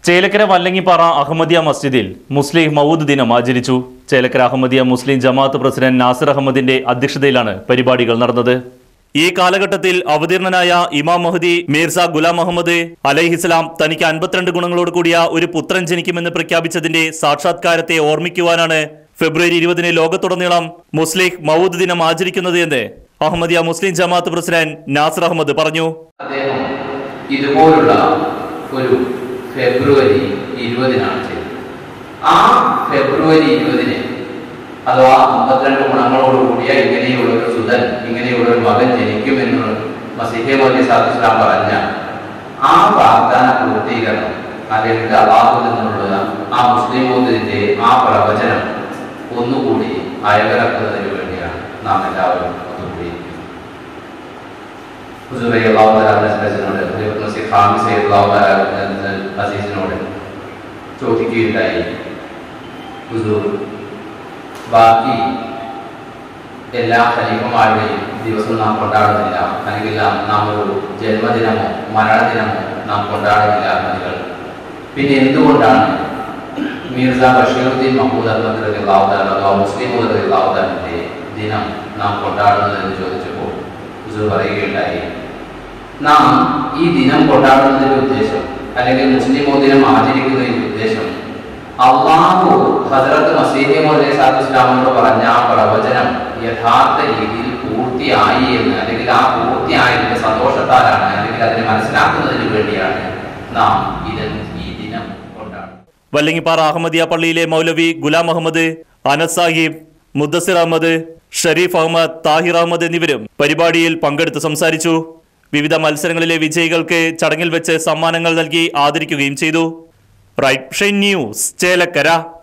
ചേലക്കര വല്ലങ്ങിപ്പാറ അഹമ്മദിയ മസ്ജിദിൽ മുസ്ലിം മൗദ് ദിനം ആചരിച്ചു ചേലക്കര അഹമ്മദിയ മുസ്ലിം ജമാഅത്ത് പ്രസിഡന്റ് നാസിർ അഹമ്മദിന്റെ അധ്യക്ഷതയിലാണ് പരിപാടികൾ നടന്നത് ഈ കാലഘട്ടത്തിൽ അവതീർണനായ ഇമാം മഹദി മീർസ ഗുലാം മുഹമ്മദ് അലൈഹിസ്ലാം തനിക്ക് അൻപത്തിരണ്ട് ഗുണങ്ങളോട് കൂടിയ ഒരു പുത്രൻ ജനിക്കുമെന്ന് പ്രഖ്യാപിച്ചതിന്റെ സാക്ഷാത്കാരത്തെ ഓർമ്മിക്കുവാനാണ് ഫെബ്രുവരി ഇരുപതിന് ലോകത്തുടനീളം മുസ്ലിം മൗദ് ദിനം ആചരിക്കുന്നത് എന്ന് അഹമ്മദിയ മുസ്ലിം ജമാഅത്ത് പ്രസിഡന്റ് നാസിർ അഹമ്മദ് പറഞ്ഞു അദ്ദേഹം ഇതുപോലുള്ള ഒരു ഫെബ്രുവരി ഇരുപതിനാണ് ചെയ്തത് ആ ഫെബ്രുവരി ഇരുപതിന് അഥവാ അമ്പത്തിരണ്ട് ഗുണങ്ങളോടുകൂടിയ ഇങ്ങനെയുള്ള ഒരു സുതൻ ഇങ്ങനെയുള്ള ഒരു മകൻ ജനിക്കുമെന്ന് മസിഹെ മോദി സാദുസ്ലാം പറഞ്ഞ ആ വാഗ്ദാന പൂർത്തീകരണം അല്ലെങ്കിൽ അള്ളാഹുവിൽ നിന്നുള്ള ആ മുസ്ലിം ബോധത്തിന്റെ ആ പ്രവചനം ഒന്നുകൂടി അയവിറക്കുന്നതിന് വേണ്ടിയാണ് നാം എല്ലാവരും ഒന്നുകൂടി ഹുസൂറെ അള്ളാഹു തലാസിനോട് മുസി ഖാമിസെ അള്ളാഹു അസീസിനോട് ചോദിക്കുകയുണ്ടായി ഹുസൂർ ബാക്കി എല്ലാ ഖലീഫമാരുടെയും ദിവസം നാം കൊണ്ടാടുന്നില്ല അല്ലെങ്കിൽ നാം- നാം ഒരു ജന്മദിനമോ മരണദിനമോ നാം കൊണ്ടാടുന്നില്ല എന്നതികൾ പിന്നെ എന്തുകൊണ്ടാണ് മീർസ ബഷീറുദ്ദീൻ മഹമ്മൂദ് അഹമ്മദ് റബി അള്ളാഹുദാൻ അഥവാ മുസ്ലിം റബി അള്ളാഹുദാനിന്റെ ദിനം നാം കൊണ്ടാടുന്നത് എന്ന് ചോദിച്ചപ്പോൾ ഹുസൂർ പറയുകയുണ്ടായി നാം ഈ ദിനം കൊണ്ടാടുന്നതിന്റെ ഉദ്ദേശം അല്ലെങ്കിൽ മുസ്ലിം ദിനം ആചരിക്കുന്നതിന്റെ ഉദ്ദേശം അള്ളാഹു ഹസരത്ത് മസീദ് മൗലൈ സാദു ഇസ്ലാമിനോട് പറഞ്ഞ ആ പ്രവചനം യഥാർത്ഥ രീതിയിൽ പൂർത്തിയായി എന്ന് അല്ലെങ്കിൽ ആ പൂർത്തിയായതിന്റെ സന്തോഷത്താലാണ് അല്ലെങ്കിൽ അതിനെ മനസ്സിലാക്കുന്നതിന് വേണ്ടിയാണ് നാം ഇതിന് ഈ ദിനം കൊണ്ടാടുന്നത് വല്ലങ്ങിപ്പാറ അഹമ്മദിയ പള്ളിയിലെ മൗലവി ഗുലാം അഹമ്മദ് അനസ് സാഹിബ് മുദ്ദസിർ അഹമ്മദ് ഷരീഫ് അഹമ്മദ് താഹിർ അഹമ്മദ് എന്നിവരും പരിപാടിയിൽ പങ്കെടുത്ത് സംസാരിച്ചു വിവിധ മത്സരങ്ങളിലെ വിജയികൾക്ക് ചടങ്ങിൽ വെച്ച് സമ്മാനങ്ങൾ നൽകി ആദരിക്കുകയും ചെയ്തു റൈറ്റ് ന്യൂസ് ചേലക്കര